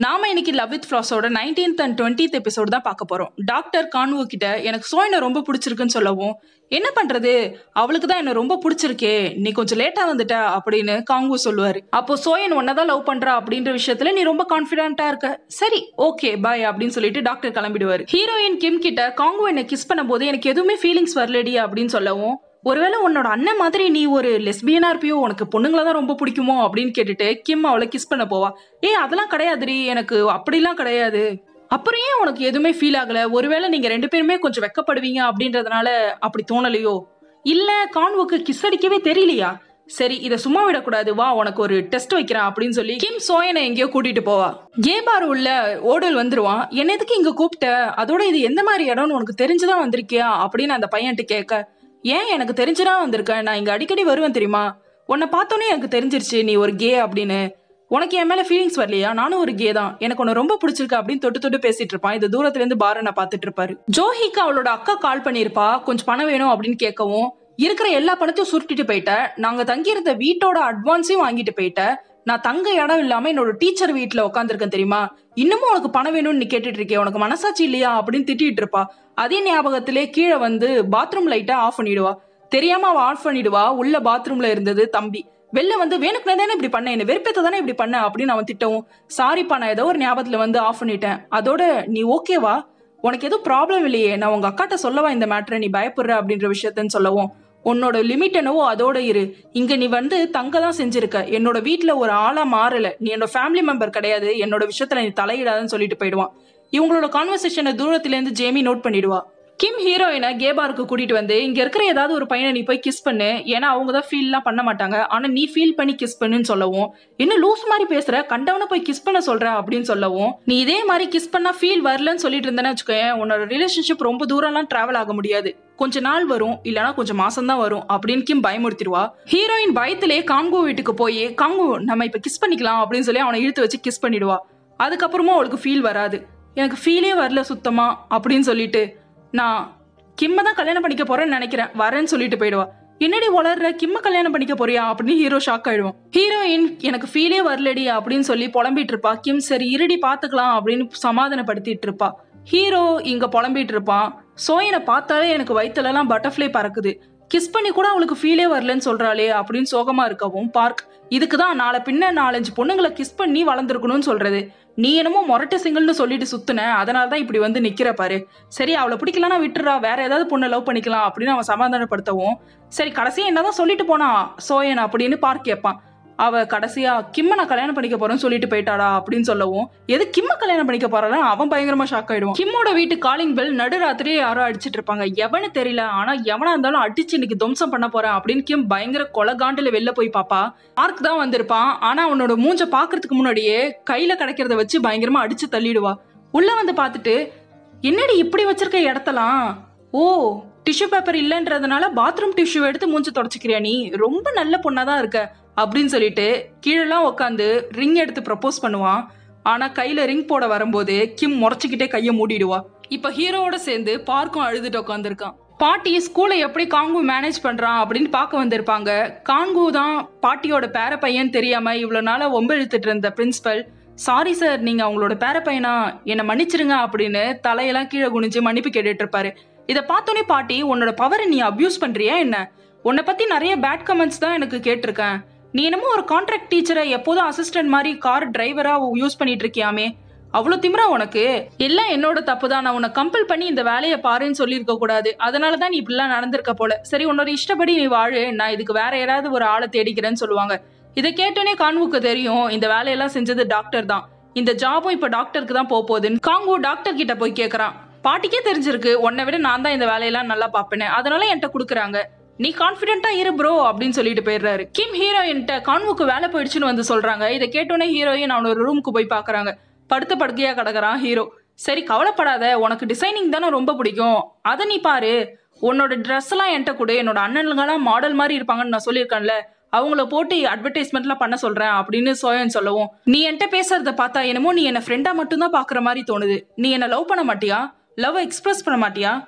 நாம இன்னைக்கு love with ஃப்ளாஸோட நைன்டீன்த் அண்ட் டுவெண்ட்டித் எபிசோடு தான் பார்க்க போறோம் டாக்டர் கான்வு கிட்ட எனக்கு சோயனை ரொம்ப பிடிச்சிருக்குன்னு சொல்லவும் என்ன பண்றது அவளுக்கு தான் என்ன ரொம்ப பிடிச்சிருக்கே நீ கொஞ்சம் லேட்டா வந்துட்ட அப்படின்னு காங்கு சொல்லுவாரு அப்போ சோயன் உன்னதான் லவ் பண்றா அப்படின்ற விஷயத்துல நீ ரொம்ப கான்பிடண்டா இருக்க சரி ஓகே பாய் அப்படின்னு சொல்லிட்டு டாக்டர் கிளம்பிடுவாரு ஹீரோயின் கிம் கிட்ட காங்கு என்ன கிஸ் பண்ணும்போது எனக்கு எதுவுமே ஃபீலிங்ஸ் வரலடி அப்படின்னு சொல்லவும் ஒருவேளை உன்னோட அண்ணன் மாதிரி நீ ஒரு லெஸ்பியனா இருப்பியோ உனக்கு பொண்ணுங்களை தான் ரொம்ப பிடிக்குமோ அப்படின்னு கேட்டுட்டு கிம் அவளை கிஸ் பண்ண போவா ஏய் அதெல்லாம் கிடையாதுடி எனக்கு அப்படிலாம் கிடையாது அப்புறம் ஏன் உனக்கு எதுவுமே ஃபீல் ஆகல ஒருவேளை நீங்க ரெண்டு பேருமே கொஞ்சம் வெக்கப்படுவீங்க அப்படின்றதுனால அப்படி தோணலையோ இல்ல கான்வுக்கு கிஸ் அடிக்கவே தெரியலையா சரி இதை சும்மா விடக்கூடாது வா உனக்கு ஒரு டெஸ்ட் வைக்கிறேன் அப்படின்னு சொல்லி கிம் சோயனை எங்கேயோ கூட்டிட்டு போவா கேபார் உள்ள ஓடல் வந்துருவான் என்ன எதுக்கு இங்க கூப்பிட்ட அதோட இது எந்த மாதிரி இடம்னு உனக்கு தெரிஞ்சுதான் வந்திருக்கியா அப்படின்னு அந்த பையன்ட்டு கேட்க ஏன் எனக்கு தெரிஞ்சுதான் வந்திருக்கேன் நான் இங்க அடிக்கடி வருவேன் தெரியுமா உன்னை பார்த்தோன்னே எனக்கு தெரிஞ்சிருச்சு நீ ஒரு கே அப்படின்னு உனக்கு என் மேல ஃபீலிங்ஸ் வரலையா நானும் ஒரு கே தான் எனக்கு உன்னை ரொம்ப பிடிச்சிருக்கு அப்படின்னு தொட்டு தொட்டு பேசிட்டு இருப்பான் இது தூரத்துல இருந்து பாரனை பார்த்துட்டு இருப்பாரு ஜோஹிக்கு அவளோட அக்கா கால் பண்ணியிருப்பா கொஞ்சம் பணம் வேணும் அப்படின்னு கேட்கவும் இருக்கிற எல்லா பணத்தையும் சுருட்டிட்டு போயிட்டேன் நாங்க தங்கியிருந்த வீட்டோட அட்வான்ஸையும் வாங்கிட்டு போயிட்டேன் நான் தங்க இடம் இல்லாம என்னோட டீச்சர் வீட்டுல உட்காந்துருக்கேன் தெரியுமா இன்னமும் உனக்கு பணம் வேணும்னு நீ கேட்டுட்டு இருக்கே உனக்கு மனசாட்சி இல்லையா அப்படின்னு திட்டிட்டு இருப்பா அதே ஞாபகத்திலே கீழே வந்து பாத்ரூம் லைட்டை ஆஃப் பண்ணிடுவா தெரியாம அவ ஆஃப் பண்ணிடுவா உள்ள பாத்ரூம்ல இருந்தது தம்பி வெளில வந்து வேணுக்குனே தானே இப்படி பண்ண என்ன வெறுப்பேத்த தானே இப்படி பண்ண அப்படின்னு அவன் திட்டவும் சாரிப்பா நான் ஏதோ ஒரு ஞாபகத்துல வந்து ஆஃப் பண்ணிட்டேன் அதோட நீ ஓகேவா உனக்கு எதுவும் ப்ராப்ளம் இல்லையே நான் உங்க அக்காட்ட சொல்லவா இந்த மேட்டரை நீ பயப்படுற அப்படின்ற விஷயத்தன்னு சொல்லவும் உன்னோட லிமிட் என்னவோ அதோட இரு இங்க நீ வந்து தங்க தான் செஞ்சிருக்க என்னோட வீட்ல ஒரு ஆளா மாறல நீ என்னோட ஃபேமிலி மெம்பர் கிடையாது என்னோட விஷயத்துல நீ தலையிடாதன்னு சொல்லிட்டு போயிடுவான் இவங்களோட கான்வர்சேஷனை தூரத்துல இருந்து ஜேமி நோட் பண்ணிடுவா கிம் ஹீரோயினை கேபாருக்கு கூட்டிட்டு வந்து இங்க இருக்கிற ஏதாவது ஒரு பையனை நீ போய் கிஸ் பண்ணு ஏன்னா அவங்க தான் ஃபீல்லாம் பண்ண மாட்டாங்க ஆனா நீ ஃபீல் பண்ணி கிஸ் பண்ணுன்னு சொல்லவும் இன்னும் லூஸ் மாதிரி பேசுற கண்டவனை போய் கிஸ் பண்ண சொல்ற அப்படின்னு சொல்லவும் நீ இதே மாதிரி கிஸ் பண்ணா ஃபீல் வரலன்னு சொல்லிட்டு இருந்தேன்னு வச்சுக்கோயேன் உன்னோட ரிலேஷன்ஷிப் ரொம்ப தூரம்லாம் டிராவல் ஆக முடியாது கொஞ்ச நாள் வரும் இல்லனா கொஞ்சம் மாசம் தான் வரும் அப்படின்னு கிம் பயமுறுத்திடுவா ஹீரோயின் பயத்திலே காங்கோ வீட்டுக்கு போய் காங்கோ நம்ம இப்ப கிஸ் பண்ணிக்கலாம் அப்படின்னு சொல்லி அவனை இழுத்து வச்சு கிஸ் பண்ணிடுவா அதுக்கப்புறமா அவளுக்கு ஃபீல் வராது எனக்கு ஃபீலே வரல சுத்தமா அப்படின்னு சொல்லிட்டு நான் கிம்ம தான் கல்யாணம் பண்ணிக்க போறேன்னு நினைக்கிறேன் வரேன்னு சொல்லிட்டு போயிடுவா என்னடி வளர்ற கிம்ம கல்யாணம் பண்ணிக்க போறியா அப்படின்னு ஹீரோ ஷாக் ஆயிடுவான் ஹீரோயின் எனக்கு ஃபீலே வரலடி அப்படின்னு சொல்லி புலம்பிட்டு இருப்பா கிம் சரி இருடி பாத்துக்கலாம் அப்படின்னு சமாதானப்படுத்திட்டு இருப்பா ஹீரோ இங்க புலம்பிட்டு இருப்பான் சோயனை பார்த்தாலே எனக்கு வயிற்றுலலாம் பட்டர்ஃப்ளை பறக்குது கிஸ் பண்ணி கூட அவளுக்கு ஃபீலே வரலன்னு சொல்றாளே அப்படின்னு சோகமா இருக்கவும் பார்க் இதுக்கு தான் நாளை பின்ன நாலஞ்சு பொண்ணுங்களை கிஸ் பண்ணி வளர்ந்துருக்கணும்னு சொல்றது நீ என்னமோ மொரட்டு சிங்கிள்னு சொல்லிட்டு சுத்துன அதனால தான் இப்படி வந்து நிக்கிற பாரு சரி அவளை பிடிக்கலன்னா விட்டுறா வேற ஏதாவது பொண்ணை லவ் பண்ணிக்கலாம் அப்படின்னு அவன் சமாதானப்படுத்தவும் சரி கடைசியா என்னதான் சொல்லிட்டு போனா சோயன் அப்படின்னு பார்க் கேட்பான் அவ கடைசியா கிம்ம நான் கல்யாணம் பண்ணிக்க போறேன்னு சொல்லிட்டு போயிட்டாடா அப்படின்னு சொல்லவும் எது கிம்ம கல்யாணம் பண்ணிக்க போறாளா அவன் பயங்கரமா ஷாக் ஆயிடுவான் கிம்மோட வீட்டு காலிங் பெல் நடுராத்திரியே யாரோ அடிச்சிட்டு இருப்பாங்க எவனு தெரியல ஆனா எவனா இருந்தாலும் அடிச்சு இன்னைக்கு துவம்சம் பண்ண போறேன் அப்படின்னு கிம் பயங்கர கொலகாண்டுல வெளில போய் பாப்பா பார்க் தான் வந்திருப்பான் ஆனா அவனோட மூஞ்ச பாக்குறதுக்கு முன்னாடியே கையில கிடைக்கிறத வச்சு பயங்கரமா அடிச்சு தள்ளிடுவா உள்ள வந்து பார்த்துட்டு என்னடி இப்படி வச்சிருக்க இடத்தலாம் ஓ டிஷ்யூ பேப்பர் இல்லைன்றதுனால பாத்ரூம் டிஷ்யூ எடுத்து மூஞ்சி தொடச்சிக்கிறியா நீ ரொம்ப நல்ல பொண்ணா தான் இருக்க அப்படின்னு சொல்லிட்டு கீழெல்லாம் உட்காந்து ரிங் எடுத்து ப்ரப்போஸ் பண்ணுவான் ஆனா கையில ரிங் போட வரும்போது கிம் முறைச்சிக்கிட்டே கையை மூடிடுவா இப்ப ஹீரோவோட சேர்ந்து பார்க்கும் அழுதுட்டு உட்காந்துருக்கான் பாட்டி ஸ்கூலை எப்படி காங்கு மேனேஜ் பண்றான் அப்படின்னு பார்க்க வந்திருப்பாங்க காங்கு தான் பாட்டியோட பேர பையன் தெரியாம இவ்வளவு நாளா ஒம்பு இழுத்துட்டு இருந்த பிரின்சிபல் சாரி சார் நீங்க அவங்களோட பேர பையனா என்னை மன்னிச்சிருங்க அப்படின்னு தலையெல்லாம் கீழே குனிஞ்சு மன்னிப்பு கேட்டுட்டு இருப்பாரு இதை பார்த்தோன்னே பாட்டி உன்னோட பவரை நீ அபியூஸ் பண்றியா என்ன உன்னை பத்தி நிறைய பேட் கமெண்ட்ஸ் தான் எனக்கு கேட்டிருக்கேன் நீ என்னமோ ஒரு கான்ட்ராக்ட் டீச்சரை எப்போதும் அசிஸ்டன்ட் மாதிரி கார் டிரைவரா யூஸ் பண்ணிட்டு இருக்கியாமே அவ்வளோ திமிரா உனக்கு எல்லாம் என்னோட தப்பு தான் நான் உன்னை கம்பல் பண்ணி இந்த வேலையை பாருன்னு சொல்லியிருக்க கூடாது அதனால தான் நீ இப்படிலாம் நடந்திருக்க போல சரி உன்னோட இஷ்டப்படி நீ வாழு நான் இதுக்கு வேற யாராவது ஒரு ஆளை தேடிக்கிறேன்னு சொல்லுவாங்க இதை கேட்டோன்னே கான்வுக்கு தெரியும் இந்த வேலையெல்லாம் செஞ்சது டாக்டர் தான் இந்த ஜாபும் இப்போ டாக்டருக்கு தான் போக போகுதுன்னு காங்கு டாக்டர் கிட்ட போய் கேட்குறான் பாட்டிக்கே தெரிஞ்சிருக்கு உன்னை விட நான் தான் இந்த வேலையெல்லாம் நல்லா பார்ப்பேன்னு அதனால என்கிட்ட கொடுக்குறாங்க நீ கான்ஃபிடென்ட்டா இரு ப்ரோ அப்படின்னு சொல்லிட்டு போயிடுறாரு கிம் ஹீரோயின்ட்ட கான்வுக்கு வேலை போயிடுச்சுன்னு வந்து சொல்றாங்க இதை கேட்டோன்னே ஹீரோயின் அவனோட ரூமுக்கு போய் பார்க்கறாங்க படுத்த படுக்கையா கிடக்குறான் ஹீரோ சரி கவலைப்படாத உனக்கு டிசைனிங் தானே ரொம்ப பிடிக்கும் அதை நீ பாரு உன்னோட ட்ரெஸ் எல்லாம் என்கிட்ட கொடு என்னோட அண்ணனுங்கெல்லாம் மாடல் மாதிரி இருப்பாங்கன்னு நான் சொல்லியிருக்கேன்ல அவங்கள போட்டு அட்வர்டைஸ்மெண்ட்லாம் பண்ண சொல்றேன் அப்படின்னு சோயன் சொல்லவும் நீ என்கிட்ட பேசுறத பார்த்தா என்னமோ நீ என்ன ஃப்ரெண்டா மட்டும்தான் பாக்குற மாதிரி தோணுது நீ என்ன லவ் பண்ண மாட்டியா லவ் எக்ஸ்பிரஸ் பண்ண மாட்டியா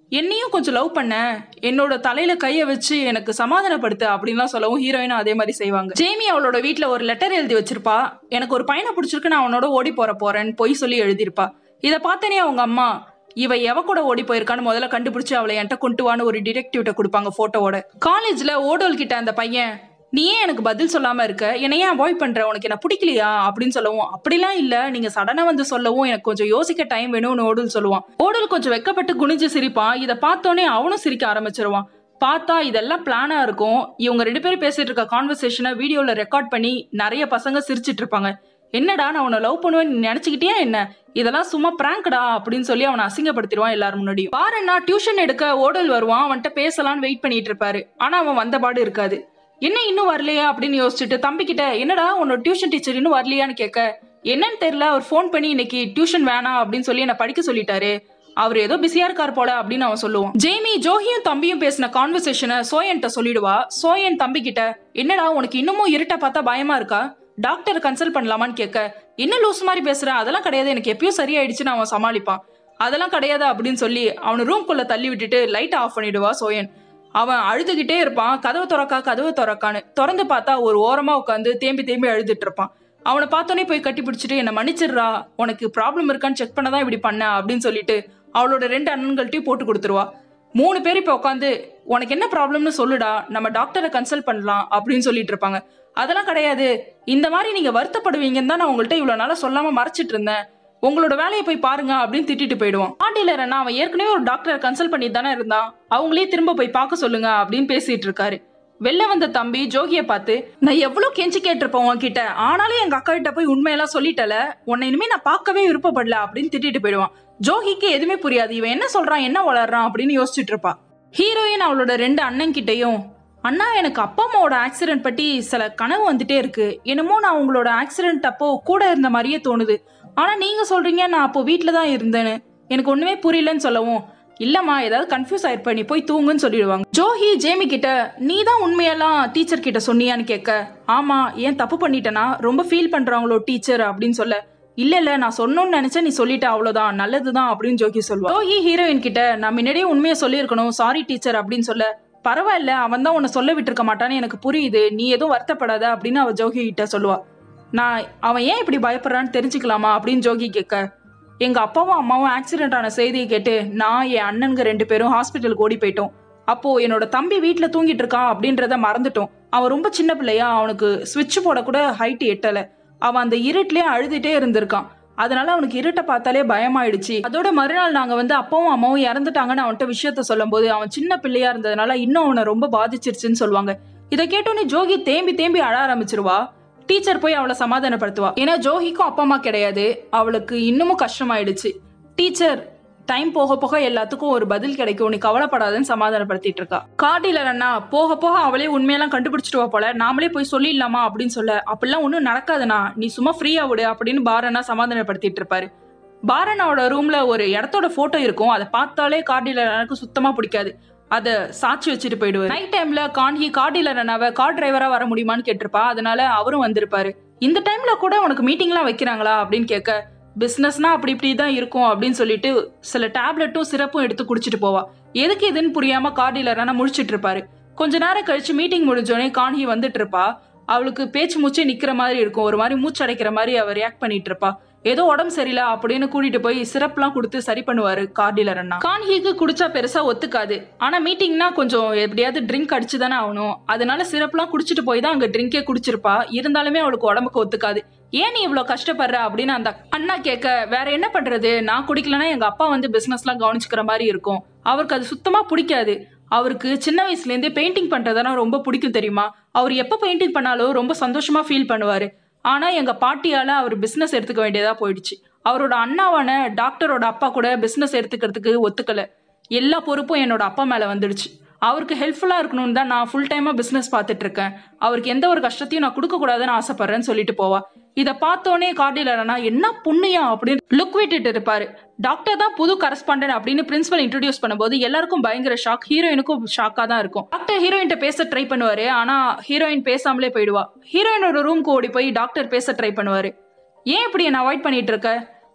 என்னையும் கொஞ்சம் லவ் பண்ண என்னோட தலையில கைய வச்சு எனக்கு சமாதானப்படுத்து அப்படின்லாம் சொல்லவும் ஹீரோயினும் அதே மாதிரி செய்வாங்க ஜேமி அவளோட வீட்ல ஒரு லெட்டர் எழுதி வச்சிருப்பா எனக்கு ஒரு பையனை பிடிச்சிருக்கு நான் அவனோட ஓடி போற போறேன்னு பொய் சொல்லி எழுதியிருப்பா இதை பார்த்தனே அவங்க அம்மா இவ எவ கூட ஓடி போயிருக்கான்னு முதல்ல கண்டுபிடிச்சு அவளை என்கிட்ட கொண்டு வான்னு ஒரு டிடெக்டிவ்ட்ட கொடுப்பாங்க போட்டோவோட காலேஜ்ல ஓடோல் கிட்ட அந்த பையன் நீ ஏன் எனக்கு பதில் சொல்லாம இருக்க என்னை ஏன் அவாய்ட் பண்ற உனக்கு என்ன பிடிக்கலையா அப்படின்னு சொல்லவும் அப்படிலாம் இல்ல நீங்க சடனா வந்து சொல்லவும் எனக்கு கொஞ்சம் யோசிக்க டைம் வேணும்னு ஓடல் சொல்லுவான் ஓடல் கொஞ்சம் வெக்கப்பட்டு குனிஞ்சு சிரிப்பான் இதை பார்த்தோன்னே அவனும் சிரிக்க ஆரம்பிச்சிருவான் பார்த்தா இதெல்லாம் பிளானா இருக்கும் இவங்க ரெண்டு பேரும் பேசிட்டு இருக்க கான்வர்சேஷனை வீடியோல ரெக்கார்ட் பண்ணி நிறைய பசங்க சிரிச்சிட்டு இருப்பாங்க என்னடா நான் உன்னை லவ் பண்ணுவேன்னு நீ நினைச்சுக்கிட்டியா என்ன இதெல்லாம் சும்மா பிராங்க்டா அப்படின்னு சொல்லி அவனை அசிங்கப்படுத்திடுவான் எல்லாரும் முன்னாடியும் பாருன்னா டியூஷன் எடுக்க ஓடல் வருவான் அவன்கிட்ட பேசலாம்னு வெயிட் பண்ணிட்டு இருப்பாரு ஆனா அவன் வந்த பாடு இருக்காது என்ன இன்னும் வரலையா அப்படின்னு யோசிச்சுட்டு தம்பிக்கிட்ட என்னடா உன்னோட டியூஷன் டீச்சர் இன்னும் வரலையான்னு கேட்க என்னன்னு தெரியல அவர் ஃபோன் பண்ணி இன்னைக்கு டியூஷன் வேணாம் அப்படின்னு சொல்லி என்ன படிக்க சொல்லிட்டாரு அவர் ஏதோ பிஸியா இருக்கார் போல அப்படின்னு அவன் சொல்லுவான் ஜேமி ஜோஹியும் தம்பியும் பேசின கான்வர்சேஷனை சோயன்ட்ட சொல்லிடுவா சோயன் தம்பி கிட்ட என்னடா உனக்கு இன்னமும் இருட்ட பார்த்தா பயமா இருக்கா டாக்டர் கன்சல்ட் பண்ணலாமான்னு கேட்க என்ன லூஸ் மாதிரி பேசுற அதெல்லாம் கிடையாது எனக்கு எப்பயும் சரியாயிடுச்சுன்னு அவன் சமாளிப்பான் அதெல்லாம் கிடையாது அப்படின்னு சொல்லி அவனை ரூம்குள்ள தள்ளி விட்டுட்டு லைட் ஆஃப் பண்ணிடுவா சோயன் அவன் அழுதுகிட்டே இருப்பான் கதவு திறக்கா கதவு திறக்கான்னு திறந்து பார்த்தா ஒரு ஓரமா உட்காந்து தேம்பி தேம்பி அழுதுட்டு இருப்பான் அவனை பார்த்தோன்னே போய் கட்டி பிடிச்சிட்டு என்னை மன்னிச்சிடுறா உனக்கு ப்ராப்ளம் இருக்கான்னு செக் பண்ண தான் இப்படி பண்ண அப்படின்னு சொல்லிட்டு அவளோட ரெண்டு அண்ணன்கள்ட்டையும் போட்டு கொடுத்துருவா மூணு பேர் இப்போ உட்காந்து உனக்கு என்ன ப்ராப்ளம்னு சொல்லுடா நம்ம டாக்டரை கன்சல்ட் பண்ணலாம் அப்படின்னு சொல்லிட்டு இருப்பாங்க அதெல்லாம் கிடையாது இந்த மாதிரி நீங்க வருத்தப்படுவீங்கன்னு தான் நான் உங்கள்கிட்ட இவ்வளவு நாளா சொல்லாம மறைச்சிட்டு இருந்தேன் உங்களோட வேலையை போய் பாருங்க அப்படின்னு திட்டிட்டு போயிடுவான் பாண்டியிலர் அண்ணா அவன் ஏற்கனவே ஒரு டாக்டரை கன்சல்ட் பண்ணிட்டு தானே இருந்தான் அவங்களே திரும்ப போய் பார்க்க சொல்லுங்க அப்படின்னு பேசிட்டு இருக்காரு வெளில வந்த தம்பி ஜோகியை பார்த்து நான் எவ்வளவு கெஞ்சி கேட்டிருப்பேன் உன்கிட்ட ஆனாலும் எங்க அக்கா கிட்ட போய் உண்மையெல்லாம் சொல்லிட்டல உன்னை இனிமே நான் பார்க்கவே விருப்பப்படல அப்படின்னு திட்டிட்டு போயிடுவான் ஜோகிக்கு எதுவுமே புரியாது இவன் என்ன சொல்றான் என்ன வளர்றான் அப்படின்னு யோசிச்சுட்டு இருப்பா ஹீரோயின் அவளோட ரெண்டு அண்ணன் கிட்டயும் அண்ணா எனக்கு அப்பா அம்மாவோட ஆக்சிடென்ட் பற்றி சில கனவு வந்துட்டே இருக்கு என்னமோ நான் உங்களோட ஆக்சிடென்ட் அப்போ கூட இருந்த மாதிரியே தோணுது ஆனா நீங்க சொல்றீங்க நான் அப்போ வீட்டில் தான் இருந்தேன்னு எனக்கு ஒண்ணுமே புரியலன்னு சொல்லவும் இல்லம்மா ஏதாவது கன்ஃபியூஸ் ஆயிருப்ப நீ போய் தூங்குன்னு சொல்லிடுவாங்க ஜோஹி ஜேமி கிட்ட நீ தான் உண்மையெல்லாம் டீச்சர் கிட்ட சொன்னியான்னு கேட்க ஆமா ஏன் தப்பு பண்ணிட்டேனா ரொம்ப ஃபீல் பண்றாங்களோ டீச்சர் அப்படின்னு சொல்ல இல்ல இல்ல நான் சொன்னோன்னு நினைச்சேன் நீ சொல்லிட்ட அவ்வளவுதான் நல்லதுதான் அப்படின்னு ஜோகி சொல்லுவா ஜோஹி ஹீரோயின் கிட்ட நான் முன்னாடியே உண்மையை சொல்லியிருக்கணும் சாரி டீச்சர் அப்படின்னு சொல்ல பரவாயில்ல அவன் தான் உன்னை சொல்ல விட்டுருக்க மாட்டான்னு எனக்கு புரியுது நீ எதுவும் வருத்தப்படாத அப்படின்னு அவ ஜோகி கிட்ட சொல்லுவா நான் அவன் ஏன் இப்படி பயப்படுறான்னு தெரிஞ்சுக்கலாமா அப்படின்னு ஜோகி கேட்க எங்க அப்பாவும் அம்மாவும் ஆக்சிடென்ட் ஆன செய்தியை கேட்டு நான் என் அண்ணனுங்க ரெண்டு பேரும் ஹாஸ்பிட்டலுக்கு ஓடி போயிட்டோம் அப்போ என்னோட தம்பி வீட்டில் தூங்கிட்டு இருக்கான் அப்படின்றத மறந்துட்டோம் அவன் ரொம்ப சின்ன பிள்ளையா அவனுக்கு சுவிட்ச் போட கூட ஹைட் எட்டல அவன் அந்த இருட்டிலே அழுதுட்டே இருந்திருக்கான் அதனால அவனுக்கு இருட்டை பார்த்தாலே பயமாயிடுச்சு அதோட மறுநாள் நாங்க வந்து அப்பாவும் அம்மாவும் இறந்துட்டாங்கன்னு அவன்கிட்ட விஷயத்த சொல்லும்போது அவன் சின்ன பிள்ளையா இருந்ததுனால இன்னும் அவனை ரொம்ப பாதிச்சிருச்சுன்னு சொல்லுவாங்க இதை கேட்டோன்னே ஜோகி தேம்பி தேம்பி அழ ஆரம்பிச்சிருவா டீச்சர் போய் அவளை சமாதானப்படுத்துவா ஏன்னா ஜோஹிக்கும் அப்பா அம்மா கிடையாது அவளுக்கு இன்னமும் கஷ்டமாயிடுச்சு டீச்சர் டைம் போக போக எல்லாத்துக்கும் ஒரு பதில் கிடைக்கும் நீ கவலைப்படாதன்னு சமாதானப்படுத்திட்டு இருக்கா கார்டிலர் அண்ணா போக போக அவளே உண்மையெல்லாம் கண்டுபிடிச்சிட்டு வா போல நாமளே போய் சொல்லிடலாமா அப்படின்னு சொல்ல அப்படிலாம் ஒன்றும் நடக்காதுண்ணா நீ சும்மா ஃப்ரீயா விடு அப்படின்னு பாரண்ணா சமாதானப்படுத்திட்டு இருப்பாரு பாரண்ணாவோட ரூம்ல ஒரு இடத்தோட போட்டோ இருக்கும் அதை பார்த்தாலே கார்டிலர் அண்ணாக்கு சுத்தமா பிடிக்காது அதை சாட்சி வச்சுட்டு போயிடுவாரு நைட் டைம்ல கான்ஹி கார் டீலர் அண்ணாவை கார் டிரைவரா வர முடியுமான்னு கேட்டிருப்பா அதனால அவரும் வந்திருப்பாரு இந்த டைம்ல கூட உனக்கு மீட்டிங்லாம் வைக்கிறாங்களா அப்படின்னு கேட்க பிஸ்னஸ்னா அப்படி இப்படி தான் இருக்கும் அப்படின்னு சொல்லிட்டு சில டேப்லெட்டும் சிறப்பும் எடுத்து குடிச்சிட்டு போவா எதுக்கு இதுன்னு புரியாம கார் டீலர் அண்ணா முழிச்சிட்டு இருப்பாரு கொஞ்ச நேரம் கழிச்சு மீட்டிங் முடிஞ்சோடனே கான்ஹி வந்துட்டு இருப்பா அவளுக்கு பேச்சு மூச்சே நிக்கிற மாதிரி இருக்கும் ஒரு மாதிரி மூச்சு அடைக்கிற மாதிரி அவ ரியாக்ட் பண்ணிட்டு இருப்பா ஏதோ உடம்பு சரியில்லை அப்படின்னு கூட்டிட்டு போய் சிரப்லாம் கொடுத்து சரி பண்ணுவாரு கார் டீலர் அண்ணா கான்ஹிக்கு குடிச்சா பெருசா ஒத்துக்காது ஆனா மீட்டிங்னா கொஞ்சம் எப்படியாவது ட்ரிங்க் அடிச்சு தானே ஆகணும் அதனால சிரப்லாம் குடிச்சிட்டு போய் தான் அங்க ட்ரிங்கே குடிச்சிருப்பா இருந்தாலுமே அவளுக்கு உடம்புக்கு ஒத்துக்காது ஏன் நீ இவ்வளோ கஷ்டப்படுற அப்படின்னு அந்த அண்ணா கேட்க வேற என்ன பண்றது நான் குடிக்கலன்னா எங்க அப்பா வந்து பிசினஸ்லாம் கவனிச்சுக்கிற மாதிரி இருக்கும் அவருக்கு அது சுத்தமா பிடிக்காது அவருக்கு சின்ன வயசுலேருந்தே பெயிண்டிங் பண்ணுறதுனா ரொம்ப பிடிக்கும் தெரியுமா அவர் எப்போ பெயிண்டிங் பண்ணாலும் ரொம்ப சந்தோஷமா ஃபீல் பண்ணுவார் ஆனால் எங்கள் பாட்டியால் அவர் பிஸ்னஸ் எடுத்துக்க வேண்டியதாக போயிடுச்சு அவரோட அண்ணாவான டாக்டரோட அப்பா கூட பிஸ்னஸ் எடுத்துக்கிறதுக்கு ஒத்துக்கலை எல்லா பொறுப்பும் என்னோட அப்பா மேலே வந்துடுச்சு அவருக்கு ஹெல்ப்ஃபுல்லாக இருக்கணும்னு தான் நான் ஃபுல் டைமாக பிஸ்னஸ் பார்த்துட்டு இருக்கேன் அவருக்கு எந்த ஒரு கஷ்டத்தையும் நான் கொடுக்கக்கூடாதுன்னு ஆசைப்பட்றேன்னு சொல்லிட்டு போவா இதை பார்த்தோன்னே கார்டிலரனா என்ன புண்ணியா அப்படின்னு லுக் விட்டுட்டு இருப்பாரு டாக்டர் தான் புது கரஸ்பாண்டன்ட் அப்படின்னு பிரின்சிபல் இன்ட்ரடியூஸ் பண்ணும்போது எல்லாருக்கும் பயங்கர ஷாக் ஹீரோயினுக்கும் ஷாக்காக தான் இருக்கும் டாக்டர் ஹீரோயின்ட்ட பேச ட்ரை பண்ணுவாரு ஆனா ஹீரோயின் பேசாமலே போயிடுவா ஹீரோயினோட ரூம்க்கு ஓடி போய் டாக்டர் பேச ட்ரை பண்ணுவாரு ஏன் இப்படி என்ன அவாய்ட் பண்ணிட்டு இருக்க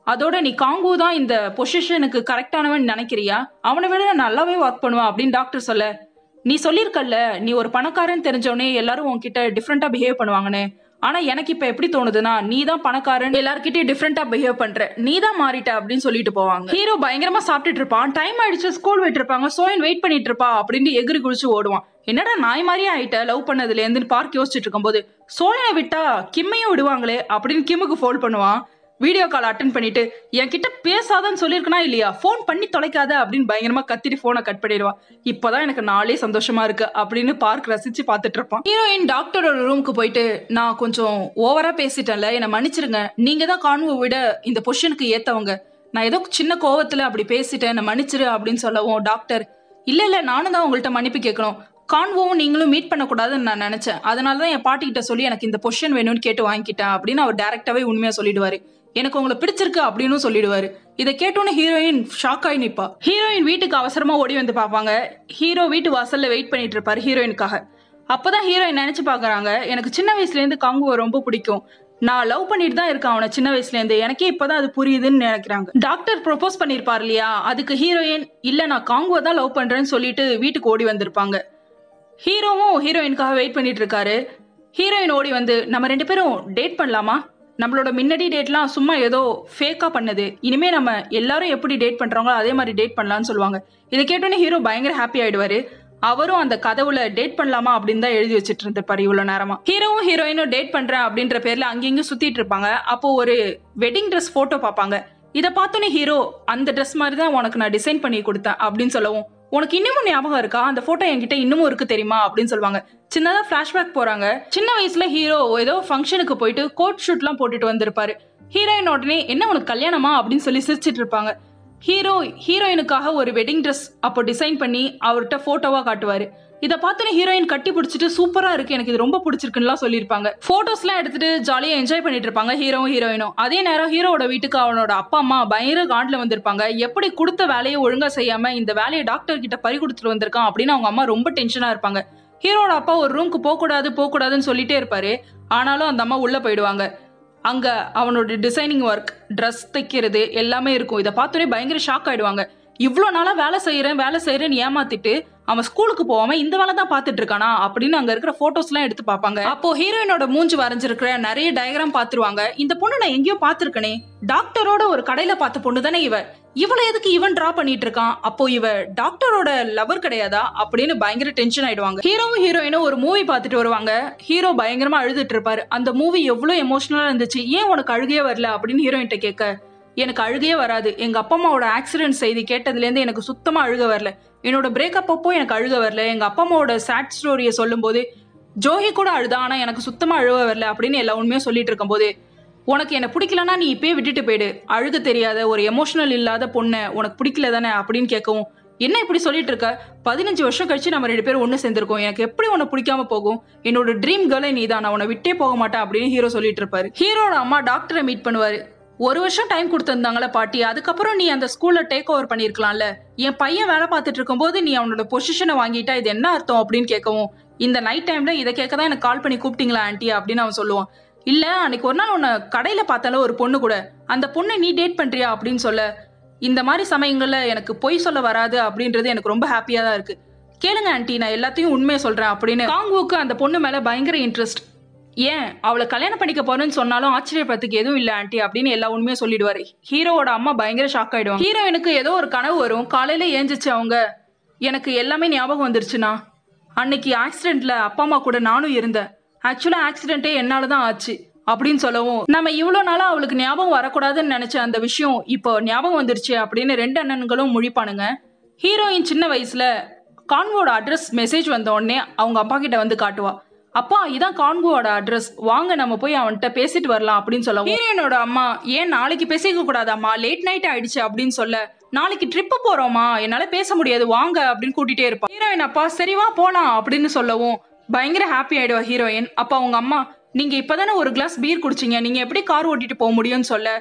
அதோட நீ காங்கு தான் இந்த பொசிஷனுக்கு கரெக்டானவன் நினைக்கிறியா அவனை விட நான் நல்லாவே ஒர்க் பண்ணுவான் அப்படின்னு டாக்டர் சொல்ல நீ சொல்லியிருக்கல்ல நீ ஒரு பணக்காரன் தெரிஞ்சவனே எல்லாரும் உன்கிட்ட டிஃப்ரெண்டா பிஹேவ் பண்ணுவாங்கன்னு ஆனா எனக்கு இப்ப எப்படி தோணுதுன்னா நீ தான் பணக்காரன் எல்லார்கிட்டயும் டிஃப்ரெண்டா பிஹேவ் பண்ற நீ தான் மாறிட்ட அப்படின்னு சொல்லிட்டு போவாங்க ஹீரோ பயங்கரமா சாப்பிட்டுட்டு இருப்பான் டைம் ஆயிடுச்சு ஸ்கூல் விட்டு இருப்பாங்க சோயன் வெயிட் பண்ணிட்டு இருப்பா அப்படின்னு எகிரி குளிச்சு ஓடுவான் என்னடா நாய் மாதிரியே ஆயிட்ட லவ் பண்ணதுல இருந்து பார்க் யோசிச்சுட்டு இருக்கும்போது சோயனை விட்டா கிம்மையும் விடுவாங்களே அப்படின்னு கிம்முக்கு ஃபோன் பண்ணுவான் வீடியோ கால் அட்டன் பண்ணிட்டு என்கிட்ட பேசாதன்னு சொல்லியிருக்கனா இல்லையா ஃபோன் பண்ணி தொலைக்காத அப்படின்னு பயங்கரமா கத்திட்டு போனை கட் பண்ணிடுவான் இப்போதான் எனக்கு நாளே சந்தோஷமா இருக்கு அப்படின்னு பார்க் ரசிச்சு பார்த்துட்டு இருப்பான் ஹீரோயின் டாக்டரோட ரூமுக்கு போயிட்டு நான் கொஞ்சம் ஓவரா பேசிட்டேன்ல என்னை மன்னிச்சிருங்க நீங்க தான் காணுவை விட இந்த பொசிஷனுக்கு ஏத்தவங்க நான் ஏதோ சின்ன கோவத்துல அப்படி பேசிட்டேன் என்னை மன்னிச்சிரு அப்படின்னு சொல்லவும் டாக்டர் இல்ல இல்ல நானும் தான் உங்கள்ட்ட மன்னிப்பு கேட்கணும் கான்வோவும் நீங்களும் மீட் பண்ணக்கூடாதுன்னு நான் நினைச்சேன் அதனால தான் என் பாட்டிக்கிட்ட சொல்லி எனக்கு இந்த பொசிஷன் வேணும்னு கேட்டு வாங்கிக்கிட்டேன் அப்படின்னு அவர் டேரக்டாவே உண்மையா சொல்லிடுவாரு எனக்கு உங்களை பிடிச்சிருக்கு அப்படின்னு சொல்லிடுவாரு இதை கேட்டோன்னு ஹீரோயின் ஷாக் ஆகி நிப்பா ஹீரோயின் வீட்டுக்கு அவசரமா ஓடி வந்து பார்ப்பாங்க ஹீரோ வீட்டு வாசல்ல வெயிட் பண்ணிட்டு இருப்பாரு ஹீரோயினுக்காக அப்பதான் ஹீரோயின் நினைச்சு பாக்குறாங்க எனக்கு சின்ன வயசுல இருந்து காங்குவை ரொம்ப பிடிக்கும் நான் லவ் பண்ணிட்டு தான் இருக்கேன் அவனை சின்ன வயசுல இருந்து எனக்கே இப்பதான் அது புரியுதுன்னு நினைக்கிறாங்க டாக்டர் ப்ரொபோஸ் பண்ணிருப்பார் இல்லையா அதுக்கு ஹீரோயின் இல்ல நான் காங்குவை தான் லவ் பண்றேன்னு சொல்லிட்டு வீட்டுக்கு ஓடி வந்திருப்பாங்க ஹீரோவும் ஹீரோயினுக்காக வெயிட் பண்ணிட்டு இருக்காரு ஹீரோயின் ஓடி வந்து நம்ம ரெண்டு பேரும் டேட் பண்ணலாமா நம்மளோட முன்னாடி டேட்லாம் சும்மா ஏதோ ஃபேக்காக பண்ணது இனிமே நம்ம எல்லாரும் எப்படி டேட் பண்றாங்களோ அதே மாதிரி டேட் பண்ணலாம்னு சொல்லுவாங்க இதை கேட்டோன்னே ஹீரோ பயங்கர ஹாப்பி ஆயிடுவாரு அவரும் அந்த கதவுல டேட் பண்ணலாமா அப்படின்னு தான் எழுதி வச்சுட்டு இருந்திருப்பாரு இவ்வளவு நேரமா ஹீரோவும் ஹீரோயினும் டேட் பண்றேன் அப்படின்ற பேர்ல அங்கேயும் சுத்திட்டு இருப்பாங்க அப்போ ஒரு வெட்டிங் ட்ரெஸ் போட்டோ பார்ப்பாங்க இதை பார்த்தோன்னே ஹீரோ அந்த ட்ரெஸ் மாதிரி தான் உனக்கு நான் டிசைன் பண்ணி கொடுத்தேன் அப்படின்னு சொல்லவும் உனக்கு இன்னமும் ஞாபகம் இருக்கா அந்த போட்டோ என்கிட்ட இன்னமும் இருக்கு தெரியுமா அப்படின்னு சொல்லுவாங்க சின்னதா ஃபிளாஷ்பேக் போறாங்க சின்ன வயசுல ஹீரோ ஏதோ ஃபங்க்ஷனுக்கு போயிட்டு கோட் ஷூட்லாம் போட்டுட்டு வந்திருப்பாரு ஹீரோயின் உடனே என்ன உனக்கு கல்யாணமா அப்படின்னு சொல்லி சிரிச்சிட்டு இருப்பாங்க ஹீரோ ஹீரோயினுக்காக ஒரு வெட்டிங் ட்ரெஸ் அப்போ டிசைன் பண்ணி அவர்கிட்ட போட்டோவா காட்டுவாரு இதை பார்த்தோன்னே ஹீரோயின் கட்டி பிடிச்சிட்டு சூப்பரா இருக்கு எனக்கு இது ரொம்ப பிடிச்சிருக்குன்னுலாம் சொல்லியிருப்பாங்க போட்டோஸ்லாம் எடுத்துட்டு ஜாலியா என்ஜாய் பண்ணிட்டு இருப்பாங்க ஹீரோவும் ஹீரோயினும் அதே நேரம் ஹீரோவோட வீட்டுக்கு அவனோட அப்பா அம்மா பயங்கர காண்டில் வந்திருப்பாங்க எப்படி கொடுத்த வேலையை ஒழுங்கா செய்யாம இந்த வேலையை டாக்டர் கிட்ட பறி கொடுத்துட்டு வந்திருக்கான் அப்படின்னு அவங்க அம்மா ரொம்ப டென்ஷனா இருப்பாங்க ஹீரோட அப்பா ஒரு ரூமுக்கு போக கூடாது போக கூடாதுன்னு சொல்லிட்டே இருப்பாரு ஆனாலும் அந்த அம்மா உள்ள போயிடுவாங்க அங்க அவனோட டிசைனிங் ஒர்க் ட்ரெஸ் தைக்கிறது எல்லாமே இருக்கும் இதை பார்த்தோன்னே பயங்கர ஷாக் ஆயிடுவாங்க இவ்வளோ நாளா வேலை செய்யறேன் வேலை செய்யறேன்னு ஏமாத்திட்டு அவன் ஸ்கூலுக்கு போகாம இந்த வேலை தான் பார்த்துட்டு இருக்கானா அப்படின்னு அங்க இருக்கிற போட்டோஸ்லாம் எடுத்து பார்ப்பாங்க அப்போ ஹீரோயினோட மூஞ்சி வரைஞ்சிருக்கிற நிறைய டயக்ராம் பார்த்துருவாங்க இந்த பொண்ணு நான் எங்கேயோ பார்த்துருக்கனே டாக்டரோட ஒரு கடையில பார்த்த பொண்ணு தானே இவ இவளை எதுக்கு இவன் டிரா பண்ணிட்டு இருக்கான் அப்போ இவ டாக்டரோட லவர் கிடையாதா அப்படின்னு பயங்கர டென்ஷன் ஆயிடுவாங்க ஹீரோவும் ஹீரோயினும் ஒரு மூவி பார்த்துட்டு வருவாங்க ஹீரோ பயங்கரமா அழுதுட்டு இருப்பாரு அந்த மூவி எவ்வளவு எமோஷனலா இருந்துச்சு ஏன் உனக்கு அழுகையே வரல அப்படின்னு ஹீரோயின்ட்ட கேட்க எனக்கு அழுகையே வராது எங்க அப்பா அம்மாவோட ஆக்சிடென்ட் செய்தி கேட்டதுலேருந்து எனக்கு சுத்தமா அழுக வரல என்னோட பிரேக்கப் அப்போ எனக்கு அழுக வரல எங்க அப்பா அம்மாவோட சேட் ஸ்டோரியை சொல்லும்போது ஜோஹி கூட அழுதா ஆனா எனக்கு சுத்தமா அழுக வரல அப்படின்னு எல்லா உண்மையும் சொல்லிட்டு இருக்கும்போது உனக்கு என்ன பிடிக்கலன்னா நீ இப்பயே விட்டுட்டு போயிடு அழுக தெரியாத ஒரு எமோஷனல் இல்லாத பொண்ணை உனக்கு பிடிக்கல தானே அப்படின்னு கேட்கவும் என்ன இப்படி சொல்லிட்டு இருக்க பதினஞ்சு வருஷம் கழிச்சு நம்ம ரெண்டு பேரும் ஒன்று சேர்ந்திருக்கோம் எனக்கு எப்படி உன்னை பிடிக்காம போகும் என்னோட ட்ரீம் கேர்ளே நீ தான் நான் உன்னை விட்டே போக மாட்டேன் அப்படின்னு ஹீரோ சொல்லிட்டு இருப்பாரு ஹீரோட அம்மா டாக்டரை மீட் பண்ணுவாரு ஒரு வருஷம் டைம் கொடுத்திருந்தாங்களே பாட்டி அதுக்கப்புறம் நீ அந்த ஸ்கூல்ல டேக் ஓவர் பண்ணிருக்கலாம்ல என் பையன் வேலை பார்த்துட்டு இருக்கும்போது நீ அவனோட பொசிஷனை வாங்கிட்டா இது என்ன அர்த்தம் அப்படின்னு கேட்கவும் இந்த நைட் டைம்ல இதை கேட்க தான் எனக்கு கால் பண்ணி கூப்பிட்டீங்களா ஆண்டி அப்படின்னு அவன் சொல்லுவான் இல்ல அன்னைக்கு ஒரு நாள் உன்னை கடையில பார்த்தால ஒரு பொண்ணு கூட அந்த பொண்ணை நீ டேட் பண்றியா அப்படின்னு சொல்ல இந்த மாதிரி சமயங்கள்ல எனக்கு பொய் சொல்ல வராது அப்படின்றது எனக்கு ரொம்ப ஹாப்பியா தான் இருக்கு கேளுங்க ஆண்டி நான் எல்லாத்தையும் உண்மையை சொல்றேன் அப்படின்னு காங்குவுக்கு அந்த பொண்ணு மேல பயங்கர இன்ட்ரெஸ்ட் ஏன் அவளை கல்யாணம் பண்ணிக்க போறேன்னு சொன்னாலும் ஆச்சரியப்படுறதுக்கு எதுவும் இல்லை ஆண்டி அப்படின்னு எல்லா உண்மையும் சொல்லிடுவாரு ஹீரோவோட அம்மா பயங்கர ஷாக் ஆயிடுவாங்க ஹீரோயினுக்கு ஏதோ ஒரு கனவு வரும் காலையில ஏஞ்சிச்சு அவங்க எனக்கு எல்லாமே ஞாபகம் வந்துருச்சுண்ணா அன்னைக்கு ஆக்சிடென்ட்ல அப்பா அம்மா கூட நானும் இருந்தேன் ஆக்சுவலா ஆக்சிடென்ட்டே என்னால தான் ஆச்சு அப்படின்னு சொல்லவும் நம்ம இவ்வளோ நாளா அவளுக்கு ஞாபகம் வரக்கூடாதுன்னு நினைச்ச அந்த விஷயம் இப்போ ஞாபகம் வந்துருச்சு அப்படின்னு ரெண்டு அண்ணன்களும் முழிப்பானுங்க ஹீரோயின் சின்ன வயசுல கான்வோட அட்ரஸ் மெசேஜ் வந்த உடனே அவங்க அப்பா கிட்ட வந்து காட்டுவா அப்பா இதான் கான்வோட அட்ரஸ் வாங்க நம்ம போய் அவன்கிட்ட பேசிட்டு வரலாம் அப்படின்னு சொல்ல ஹீரோயினோட அம்மா ஏன் நாளைக்கு பேசிக்க கூடாதாம்மா லேட் நைட் ஆயிடுச்சு அப்படின்னு சொல்ல நாளைக்கு ட்ரிப்பு போறோமா என்னால பேச முடியாது வாங்க அப்படின்னு கூட்டிட்டே இருப்பா ஹீரோயின் அப்பா சரி வா போலாம் அப்படின்னு சொல்லவும் பயங்கர ஹாப்பி ஆயிடுவா ஹீரோயின் அப்ப அவங்க அம்மா நீங்க இப்பதானே ஒரு கிளாஸ் பீர் குடிச்சீங்க நீங்க எப்படி கார் ஓட்டிட்டு போக முடியும்னு சொல்ல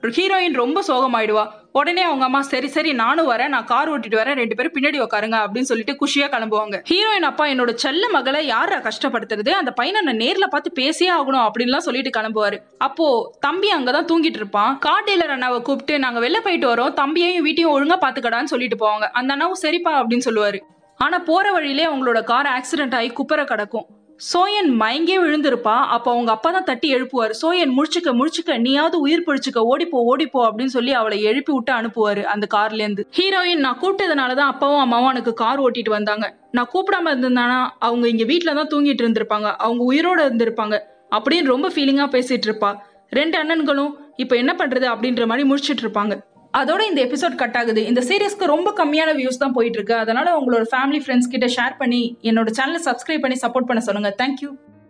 ஹீரோயின் ரொம்ப சோகமாயிடுவா உடனே அவங்க அம்மா சரி சரி நானும் வரேன் நான் கார் ஓட்டிட்டு வரேன் ரெண்டு பேரும் பின்னாடி உட்காருங்க அப்படின்னு சொல்லிட்டு குஷியா கிளம்புவாங்க ஹீரோயின் அப்பா என்னோட செல்ல மகளை யாரா கஷ்டப்படுத்துறது அந்த பையனை நான் நேர்ல பார்த்து பேசியே ஆகணும் அப்படின்லாம் சொல்லிட்டு கிளம்புவாரு அப்போ தம்பி அங்கதான் தூங்கிட்டு இருப்பான் கார் டீலர் அண்ணாவை கூப்பிட்டு நாங்க வெளில போயிட்டு வரோம் தம்பியையும் வீட்டையும் ஒழுங்கா பாத்துக்கடான்னு சொல்லிட்டு போவாங்க அந்த அண்ணாவும் சரிப்பா அப்படின்னு சொல்லுவாரு ஆனா போற வழியிலே அவங்களோட கார் ஆக்சிடென்ட் ஆகி குப்பரை கிடக்கும் சோயன் மயங்கே விழுந்திருப்பா அப்போ அவங்க அப்பா தான் தட்டி எழுப்புவார் சோயன் முழிச்சுக்க முழிச்சுக்க நீயாவது உயிர் பிடிச்சுக்க ஓடிப்போ ஓடிப்போ அப்படின்னு சொல்லி அவளை எழுப்பி விட்டு அனுப்புவாரு அந்த கார்ல இருந்து ஹீரோயின் நான் கூப்பிட்டதுனால தான் அப்பாவும் அம்மாவும் எனக்கு கார் ஓட்டிட்டு வந்தாங்க நான் கூப்பிடாம இருந்திருந்தானா அவங்க இங்க வீட்டில தான் தூங்கிட்டு இருந்திருப்பாங்க அவங்க உயிரோட இருந்திருப்பாங்க அப்படின்னு ரொம்ப ஃபீலிங்கா பேசிட்டு இருப்பா ரெண்டு அண்ணன்களும் இப்போ என்ன பண்றது அப்படின்ற மாதிரி முடிச்சிட்டு இருப்பாங்க அதோட இந்த எபிசோட் கட் ஆகுது இந்த சீரிஸ்க்கு ரொம்ப கம்மியான வியூஸ் தான் போயிட்டு இருக்கு அதனால உங்களோட ஃபேமிலி ஃப்ரெண்ட்ஸ் கிட்ட ஷேர் பண்ணி என்னோட சேனலை சப்ஸ்கிரைப் பண்ணி சப்போர்ட் பண்ண சொல்லுங்க தேங்க்யூ